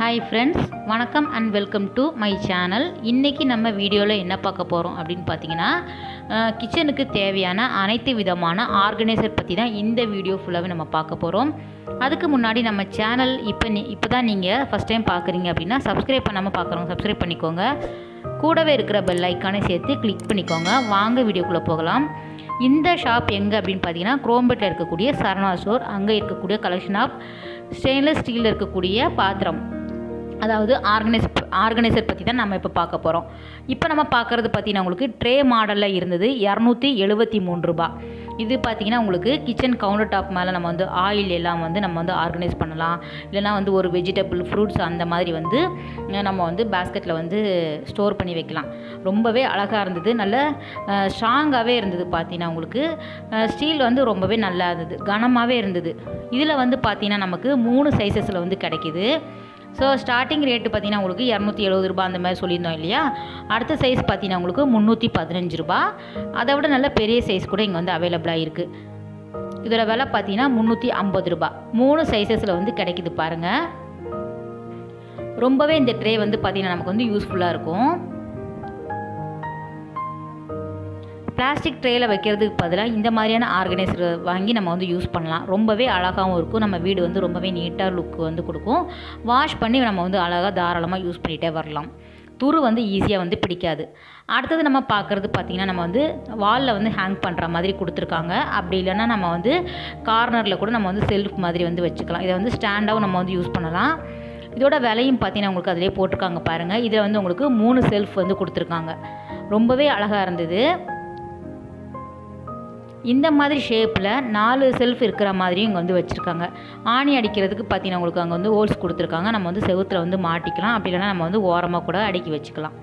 hi friends வணக்கம் and welcome to my channel இன்றைக்கி நம்ம வீடியோவில் என்ன பார்க்க போகிறோம் அப்படின்னு பார்த்தீங்கன்னா கிச்சனுக்கு தேவையான அனைத்து விதமான ஆர்கனைசர் பற்றி தான் இந்த வீடியோ ஃபுல்லாகவே நம்ம பார்க்க போகிறோம் அதுக்கு முன்னாடி நம்ம சேனல் இப்போ நீ இப்போ தான் நீங்கள் ஃபஸ்ட் டைம் பார்க்குறீங்க அப்படின்னா சப்ஸ்கிரைப் பண்ணாமல் பார்க்குறவங்க சப்ஸ்கிரைப் பண்ணிக்கோங்க கூடவே இருக்கிற பெல் ஐக்கானை சேர்த்து கிளிக் பண்ணிக்கோங்க வாங்க வீடியோக்குள்ளே போகலாம் இந்த ஷாப் எங்கே அப்படின்னு பார்த்தீங்கன்னா குரோம்பேட்டில் இருக்கக்கூடிய சரணா ஸ்டோர் அங்கே இருக்கக்கூடிய கலெக்ஷன் ஆஃப் ஸ்டெயின்லெஸ் ஸ்டீலில் இருக்கக்கூடிய பாத்திரம் அதாவது ஆர்கனைஸ் ஆர்கனைசர் பற்றி தான் நம்ம இப்போ பார்க்க போகிறோம் இப்போ நம்ம பார்க்குறது பார்த்தீங்கன்னா உங்களுக்கு ட்ரே மாடலில் இருந்தது இரநூத்தி எழுபத்தி மூணு ரூபா இது பார்த்தீங்கன்னா உங்களுக்கு கிச்சன் கவுண்டர் டாப் மேலே நம்ம வந்து ஆயில் எல்லாம் வந்து நம்ம வந்து ஆர்கனைஸ் பண்ணலாம் இல்லைனா வந்து ஒரு வெஜிடபிள் ஃப்ரூட்ஸ் அந்த மாதிரி வந்து நம்ம வந்து பேஸ்கெட்டில் வந்து ஸ்டோர் பண்ணி வைக்கலாம் ரொம்பவே அழகாக இருந்தது நல்ல ஸ்ட்ராங்காகவே இருந்தது பார்த்தீங்கன்னா உங்களுக்கு ஸ்டீல் வந்து ரொம்பவே நல்லா இருந்தது கனமாகவே இருந்தது இதில் வந்து பார்த்தீங்கன்னா நமக்கு மூணு சைஸஸில் வந்து கிடைக்கிது ஸோ ஸ்டார்டிங் ரேட்டு பார்த்தீங்கன்னா உங்களுக்கு இரநூத்தி எழுபது ரூபா அந்த மாதிரி சொல்லியிருந்தோம் இல்லையா அடுத்த சைஸ் பார்த்தீங்கன்னா உங்களுக்கு முந்நூற்றி பதினஞ்சு ரூபா அதை விட நல்ல பெரிய சைஸ் கூட இங்கே வந்து அவைலபிளாக இருக்குது இதோட விலை பார்த்தீங்கன்னா முந்நூற்றி ஐம்பது ரூபா மூணு சைஸஸில் வந்து கிடைக்குது பாருங்கள் ரொம்பவே இந்த ட்ரே வந்து பார்த்திங்கன்னா நமக்கு வந்து யூஸ்ஃபுல்லாக இருக்கும் பிளாஸ்டிக் ட்ரேயில் வைக்கிறதுக்கு பதிலாக இந்த மாதிரியான ஆர்கனைசர் வாங்கி நம்ம வந்து யூஸ் பண்ணலாம் ரொம்பவே அழகாகவும் இருக்கும் நம்ம வீடு வந்து ரொம்பவே நீட்டாக லுக் வந்து கொடுக்கும் வாஷ் பண்ணி நம்ம வந்து அழகாக தாராளமாக யூஸ் பண்ணிகிட்டே வரலாம் துரு வந்து ஈஸியாக வந்து பிடிக்காது அடுத்தது நம்ம பார்க்குறது பார்த்திங்கன்னா நம்ம வந்து வாலில் வந்து ஹேங் பண்ணுற மாதிரி கொடுத்துருக்காங்க அப்படி இல்லைன்னா நம்ம வந்து கார்னரில் கூட நம்ம வந்து செல்ஃப் மாதிரி வந்து வச்சுக்கலாம் இதை வந்து ஸ்டாண்டாகவும் நம்ம வந்து யூஸ் பண்ணலாம் இதோட விலையும் பார்த்தீங்கன்னா உங்களுக்கு அதிலே போட்டிருக்காங்க பாருங்கள் இதில் வந்து உங்களுக்கு மூணு செல்ஃப் வந்து கொடுத்துருக்காங்க ரொம்பவே அழகாக இருந்தது இந்த மாதிரி ஷேப்பில் நாலு செல்ஃப் இருக்கிற மாதிரியும் இங்கே வந்து வச்சுருக்காங்க ஆணி அடிக்கிறதுக்கு பார்த்தீங்கன்னா உங்களுக்கு அங்கே வந்து ஹோல்ஸ் கொடுத்துருக்காங்க நம்ம வந்து செவுத்தில் வந்து மாட்டிக்கலாம் அப்படி இல்லைனா நம்ம வந்து ஓரமாக கூட அடுக்கி வச்சுக்கலாம்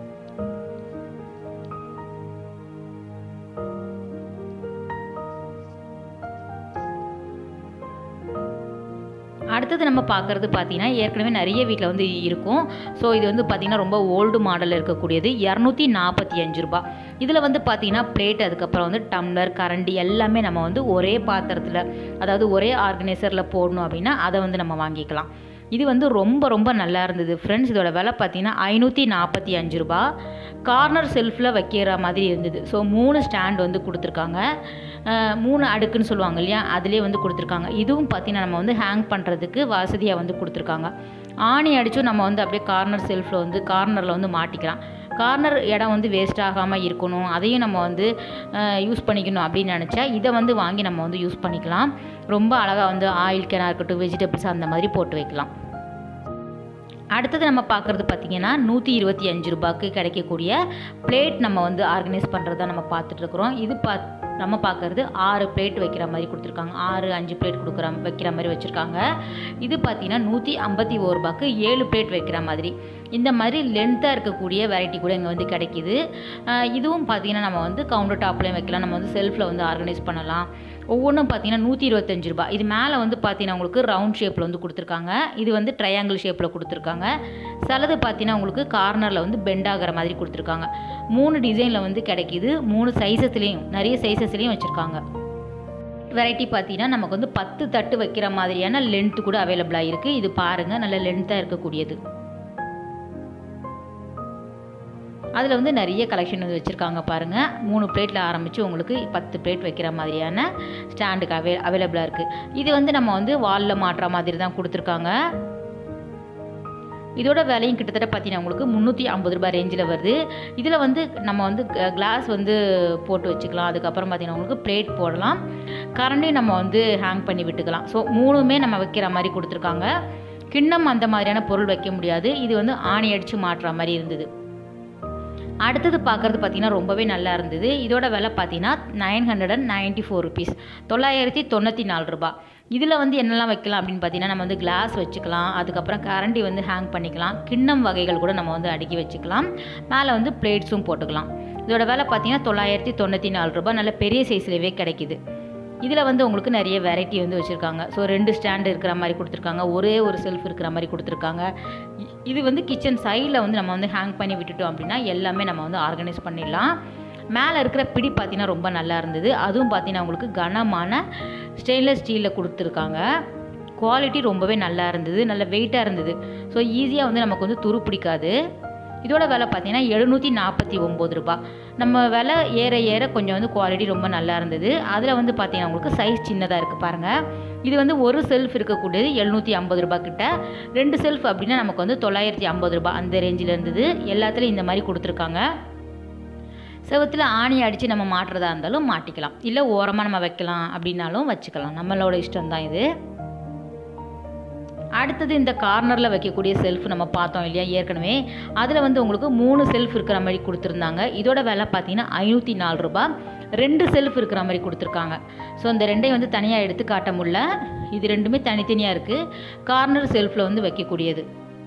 அடுத்தது நம்ம பார்க்குறது பார்த்தீங்கன்னா ஏற்கனவே நிறைய வீட்டில் வந்து இருக்கும் ஸோ இது வந்து பார்த்திங்கன்னா ரொம்ப ஓல்டு மாடலில் இருக்கக்கூடியது இரநூத்தி நாற்பத்தி அஞ்சு ரூபா இதில் வந்து பார்த்திங்கன்னா பிளேட் அதுக்கப்புறம் வந்து டம்ளர் கரண்டி எல்லாமே நம்ம வந்து ஒரே பாத்திரத்தில் அதாவது ஒரே ஆர்கனைசரில் போடணும் அப்படின்னா அதை வந்து நம்ம வாங்கிக்கலாம் இது வந்து ரொம்ப ரொம்ப நல்லா இருந்தது ஃப்ரெண்ட்ஸ் இதோட விலை பார்த்தீங்கன்னா ஐநூற்றி நாற்பத்தி அஞ்சு ரூபா கார்னர் செல்ஃபில் வைக்கிற மாதிரி இருந்தது ஸோ மூணு ஸ்டாண்ட் வந்து கொடுத்துருக்காங்க மூணு அடுக்குன்னு சொல்லுவாங்க இல்லையா அதிலே வந்து கொடுத்துருக்காங்க இதுவும் பார்த்திங்கன்னா நம்ம வந்து ஹேங் பண்ணுறதுக்கு வசதியாக வந்து கொடுத்துருக்காங்க ஆணி அடித்தும் நம்ம வந்து அப்படியே கார்னர் செல்ஃபில் வந்து கார்னரில் வந்து மாட்டிக்கலாம் கார்னர் இடம் வந்து வேஸ்ட் ஆகாமல் இருக்கணும் அதையும் நம்ம வந்து யூஸ் பண்ணிக்கணும் அப்படின்னு நினச்சா இதை வந்து வாங்கி நம்ம வந்து யூஸ் பண்ணிக்கலாம் ரொம்ப அழகாக வந்து ஆயில் கேனாக இருக்கட்டும் வெஜிடபிள்ஸ் அந்த மாதிரி போட்டு வைக்கலாம் அடுத்தது நம்ம பார்க்குறது பார்த்திங்கன்னா நூற்றி இருபத்தி அஞ்சு ரூபாய்க்கு கிடைக்கக்கூடிய பிளேட் நம்ம வந்து ஆர்கனைஸ் பண்ணுறத நம்ம பார்த்துட்ருக்குறோம் இது பா நம்ம பார்க்குறது ஆறு பிளேட் வைக்கிற மாதிரி கொடுத்துருக்காங்க ஆறு அஞ்சு பிளேட் கொடுக்குற வைக்கிற மாதிரி வச்சுருக்காங்க இது பார்த்திங்கன்னா நூற்றி ஐம்பத்தி ஒரு ரூபாய்க்கு ஏழு பிளேட் வைக்கிற மாதிரி இந்த மாதிரி லென்த்தாக இருக்கக்கூடிய வெரைட்டி கூட இங்கே வந்து கிடைக்கிது இதுவும் பார்த்திங்கன்னா நம்ம வந்து கவுண்டர் டாப்லேயும் வைக்கலாம் நம்ம வந்து செல்ஃபில் வந்து ஆர்கனைஸ் பண்ணலாம் ஒவ்வொன்றும் பார்த்தீங்கன்னா நூற்றி இருபத்தஞ்சு ரூபாய் இது மேலே வந்து பார்த்தீங்கன்னா உங்களுக்கு ரவுண்ட் ஷேப்பில் வந்து கொடுத்துருக்காங்க இது வந்து ட்ரையாங்கிள் ஷேப்பில் கொடுத்துருக்காங்க சிலது பார்த்தீங்கன்னா உங்களுக்கு கார்னரில் வந்து பெண்ட் ஆகிற மாதிரி கொடுத்துருக்காங்க மூணு டிசைனில் வந்து கிடைக்கிது மூணு சைஸஸ்லேயும் நிறைய சைஸஸ்லேயும் வச்சுருக்காங்க வெரைட்டி பார்த்தீங்கன்னா நமக்கு வந்து பத்து தட்டு வைக்கிற மாதிரியான லென்த்து கூட அவைலபிளாக இருக்குது இது பாருங்கள் நல்ல லென்த்தாக இருக்கக்கூடியது அதில் வந்து நிறைய கலெக்ஷன் வந்து வச்சுருக்காங்க பாருங்கள் மூணு பிளேட்டில் ஆரம்பித்து உங்களுக்கு பத்து பிளேட் வைக்கிற மாதிரியான ஸ்டாண்டுக்கு அவே அவைலபிளாக இருக்குது இது வந்து நம்ம வந்து வாலில் மாட்டுற மாதிரி தான் கொடுத்துருக்காங்க இதோட விலையும் கிட்டத்தட்ட பார்த்தீங்கன்னா உங்களுக்கு முந்நூற்றி ஐம்பது ரூபாய் ரேஞ்சில் வருது இதில் வந்து நம்ம வந்து கிளாஸ் வந்து போட்டு வச்சுக்கலாம் அதுக்கப்புறம் பார்த்தீங்கன்னா உங்களுக்கு பிளேட் போடலாம் கரண்டையும் நம்ம வந்து ஹேங் பண்ணி விட்டுக்கலாம் ஸோ மூணுமே நம்ம வைக்கிற மாதிரி கொடுத்துருக்காங்க கிண்ணம் அந்த மாதிரியான பொருள் வைக்க முடியாது இது வந்து ஆணி அடித்து மாட்டுற மாதிரி இருந்தது அடுத்தது பார்க்குறது பார்த்திங்கன்னா ரொம்பவே நல்லா இருந்தது இதோட விலை பார்த்தீங்கன்னா nine hundred and ninety four rupees தொள்ளாயிரத்தி தொண்ணூற்றி நாலு ரூபா இதில் வந்து என்னெல்லாம் வைக்கலாம் அப்படின்னு பார்த்தீங்கன்னா நம்ம வந்து கிளாஸ் வச்சுக்கலாம் அதுக்கப்புறம் கரண்டி வந்து ஹேங் பண்ணிக்கலாம் கிண்ணம் வகைகள் கூட நம்ம வந்து அடுக்கி வச்சுக்கலாம் மேலே வந்து பிளேட்ஸும் போட்டுக்கலாம் இதோட விலை பார்த்தீங்கன்னா தொள்ளாயிரத்தி தொண்ணூற்றி நாலு ரூபா நல்ல பெரிய சைஸ்லேயே கிடைக்கிது இதில் வந்து உங்களுக்கு நிறைய வெரைட்டி வந்து வச்சுருக்காங்க ஸோ ரெண்டு ஸ்டாண்டு இருக்கிற மாதிரி கொடுத்துருக்காங்க ஒரே ஒரு செல்ஃப் இருக்கிற மாதிரி கொடுத்துருக்காங்க இது வந்து கிச்சன் சைடில் வந்து நம்ம வந்து ஹேங் பண்ணி விட்டுட்டோம் அப்படின்னா எல்லாமே நம்ம வந்து ஆர்கனைஸ் பண்ணிடலாம் மேலே இருக்கிற பிடி பார்த்தீங்கன்னா ரொம்ப நல்லா இருந்தது அதுவும் பார்த்தீங்கன்னா உங்களுக்கு கனமான ஸ்டெயின்லெஸ் ஸ்டீலில் கொடுத்துருக்காங்க குவாலிட்டி ரொம்பவே நல்லா இருந்தது நல்ல வெயிட்டாக இருந்தது ஸோ ஈஸியாக வந்து நமக்கு வந்து துரு பிடிக்காது இதோட விலை பார்த்தீங்கன்னா எழுநூற்றி நாற்பத்தி ஒம்பது ரூபாய் நம்ம விலை ஏற ஏற கொஞ்சம் வந்து குவாலிட்டி ரொம்ப நல்லா இருந்தது அதில் வந்து பார்த்தீங்கன்னா உங்களுக்கு சைஸ் சின்னதாக இருக்குது பாருங்கள் இது வந்து ஒரு செல்ஃப் இருக்கக்கூடியது எழுநூற்றி ஐம்பது ரூபாய் கிட்ட ரெண்டு செல்ஃப் அப்படின்னா நமக்கு வந்து தொள்ளாயிரத்தி ஐம்பது ரூபாய் அந்த ரேஞ்சில் இருந்தது எல்லாத்துலேயும் இந்த மாதிரி கொடுத்துருக்காங்க செவத்தில் ஆணி அடித்து நம்ம மாட்டுறதா இருந்தாலும் மாட்டிக்கலாம் இல்லை ஓரமாக நம்ம வைக்கலாம் அப்படின்னாலும் வச்சுக்கலாம் நம்மளோட இஷ்டம் தான் இது அடுத்தது இந்த கார்னரில் வைக்கக்கூடிய செல்ஃப் நம்ம பார்த்தோம் இல்லையா ஏற்கனவே அதில் வந்து உங்களுக்கு மூணு செல்ஃப் இருக்கிற மாதிரி கொடுத்துருந்தாங்க இதோட விலை பார்த்தீங்கன்னா ஐநூற்றி நாலு ரூபாய் ரெண்டு செல்ஃப் இருக்கிற மாதிரி கொடுத்துருக்காங்க ஸோ இந்த ரெண்டையும் வந்து தனியாக எடுத்து காட்ட முடியல இது ரெண்டுமே தனித்தனியாக இருக்குது கார்னர் செல்ஃபில் வந்து வைக்கக்கூடியது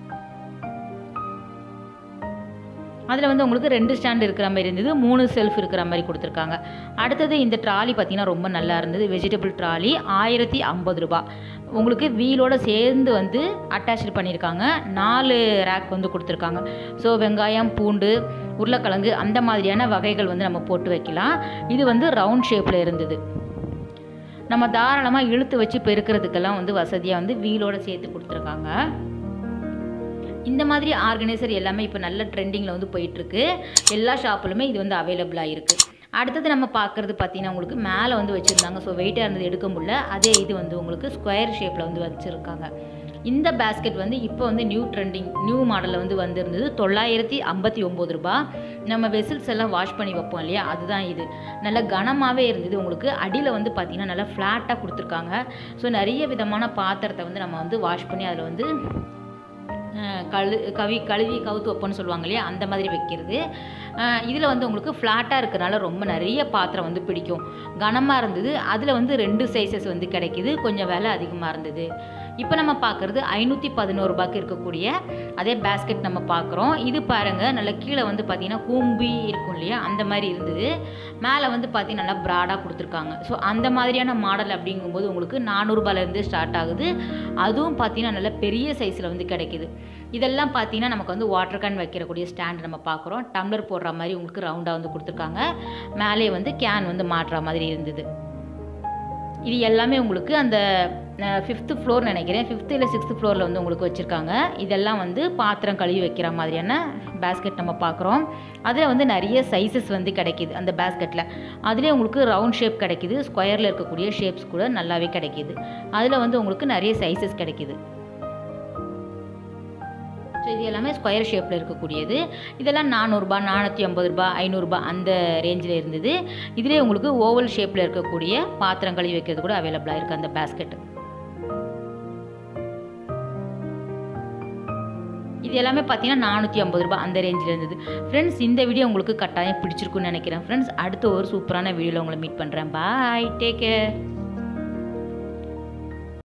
அதில் வந்து உங்களுக்கு ரெண்டு ஸ்டாண்ட் இருக்கிற மாதிரி இருந்தது மூணு செல்ஃப் இருக்கிற மாதிரி கொடுத்துருக்காங்க அடுத்தது இந்த ட்ராலி பார்த்திங்கன்னா ரொம்ப நல்லா இருந்தது வெஜிடபிள் ட்ராலி ஆயிரத்தி ஐம்பது ரூபா உங்களுக்கு வீலோட சேர்ந்து வந்து அட்டாச்சு பண்ணியிருக்காங்க நாலு ரேக் வந்து கொடுத்துருக்காங்க ஸோ வெங்காயம் பூண்டு உருளைக்கிழங்கு அந்த மாதிரியான வகைகள் வந்து நம்ம போட்டு வைக்கலாம் இது வந்து ரவுண்ட் ஷேப்பில் இருந்தது நம்ம தாராளமாக இழுத்து வச்சு பெருக்கிறதுக்கெல்லாம் வந்து வசதியாக வந்து வீலோட சேர்த்து கொடுத்துருக்காங்க இந்த மாதிரி ஆர்கனைசர் எல்லாமே இப்போ நல்ல ட்ரெண்டிங்கில் வந்து போயிட்டுருக்கு எல்லா ஷாப்புலுமே இது வந்து அவைலபிளாக இருக்குது அடுத்தது நம்ம பார்க்குறது பார்த்தீங்கன்னா உங்களுக்கு மேலே வந்து வச்சுருந்தாங்க ஸோ வெயிட்டாக இருந்தது எடுக்க முடியல அதே இது வந்து உங்களுக்கு ஸ்கொயர் ஷேப்பில் வந்து வச்சுருக்காங்க இந்த பேஸ்கெட் வந்து இப்போ வந்து நியூ ட்ரெண்டிங் நியூ மாடலில் வந்து வந்திருந்தது தொள்ளாயிரத்தி ஐம்பத்தி ஒம்பது ரூபா நம்ம வெசில்ஸ் எல்லாம் வாஷ் பண்ணி வைப்போம் இல்லையா அதுதான் இது நல்ல கனமாகவே இருந்தது உங்களுக்கு அடியில் வந்து பார்த்திங்கன்னா நல்லா ஃப்ளாட்டாக கொடுத்துருக்காங்க ஸோ நிறைய விதமான பாத்திரத்தை வந்து நம்ம வந்து வாஷ் பண்ணி அதில் வந்து கழு கவி கழுவி கவுத்து வைப்போன்னு சொல்லுவாங்க இல்லையா அந்த மாதிரி வைக்கிறது இதில் வந்து உங்களுக்கு ஃப்ளாட்டாக இருக்கிறனால ரொம்ப நிறைய பாத்திரம் வந்து பிடிக்கும் கனமாக இருந்தது அதில் வந்து ரெண்டு சைஸஸ் வந்து கிடைக்கிது கொஞ்சம் விலை அதிகமாக இருந்தது இப்போ நம்ம பார்க்குறது ஐநூற்றி பதினோரு ரூபாய்க்கு இருக்கக்கூடிய அதே பேஸ்கெட் நம்ம பார்க்குறோம் இது பாருங்கள் நல்ல கீழே வந்து பார்த்திங்கன்னா கூம்பி இருக்கும் இல்லையா அந்த மாதிரி இருந்தது மேலே வந்து பார்த்திங்கன்னா நல்லா ப்ராடாக கொடுத்துருக்காங்க ஸோ அந்த மாதிரியான மாடல் அப்படிங்கும்போது உங்களுக்கு நானூறுபாலேருந்து ஸ்டார்ட் ஆகுது அதுவும் பார்த்திங்கன்னா நல்ல பெரிய சைஸில் வந்து கிடைக்கிது இதெல்லாம் பார்த்தீங்கன்னா நமக்கு வந்து வாட்டர் கேன் வைக்கிறக்கூடிய ஸ்டாண்ட் நம்ம பார்க்குறோம் டம்ளர் போடுற மாதிரி உங்களுக்கு ரவுண்டாக வந்து கொடுத்துருக்காங்க மேலே வந்து கேன் வந்து மாட்டுற மாதிரி இருந்தது இது எல்லாமே உங்களுக்கு அந்த ஃபிஃப்த்து ஃப்ளோர் நினைக்கிறேன் ஃபிஃப்த்து இல்லை சிக்ஸ்த்து ஃப்ளோரில் வந்து உங்களுக்கு வச்சுருக்காங்க இதெல்லாம் வந்து பாத்திரம் கழுவி வைக்கிற மாதிரியான பேஸ்கெட் நம்ம பார்க்குறோம் அதில் வந்து நிறைய சைஸஸ் வந்து கிடைக்கிது அந்த பேஸ்கெட்டில் அதுலேயே உங்களுக்கு ரவுண்ட் ஷேப் கிடைக்கிது ஸ்கொயரில் இருக்கக்கூடிய ஷேப்ஸ் கூட நல்லாவே கிடைக்கிது அதில் வந்து உங்களுக்கு நிறைய சைஸஸ் கிடைக்கிது ஸோ இது எல்லாமே ஸ்கொயர் ஷேப்பில் இருக்கக்கூடியது இதெல்லாம் நானூறுரூபா நானூற்றி ஐம்பது ரூபா ஐநூறுரூபா அந்த ரேஞ்சில் இருந்தது இதிலே உங்களுக்கு ஓவல் ஷேப்பில் இருக்கக்கூடிய பாத்திரம் கழுவி வைக்கிறது கூட அவைலபிளாக இருக்குது அந்த பேஸ்கெட் இது எல்லாமே பார்த்தீங்கன்னா நானூற்றி ஐம்பது ரூபாய் அந்த ரேஞ்சில் இருந்தது ஃப்ரெண்ட்ஸ் இந்த வீடியோ உங்களுக்கு கட்டாயம் பிடிச்சிருக்குன்னு நினைக்கிறேன் ஃப்ரெண்ட்ஸ் அடுத்த ஒரு சூப்பரான வீடியோவில் உங்களை மீட் பண்ணுறேன் பாய் டேக் கேர்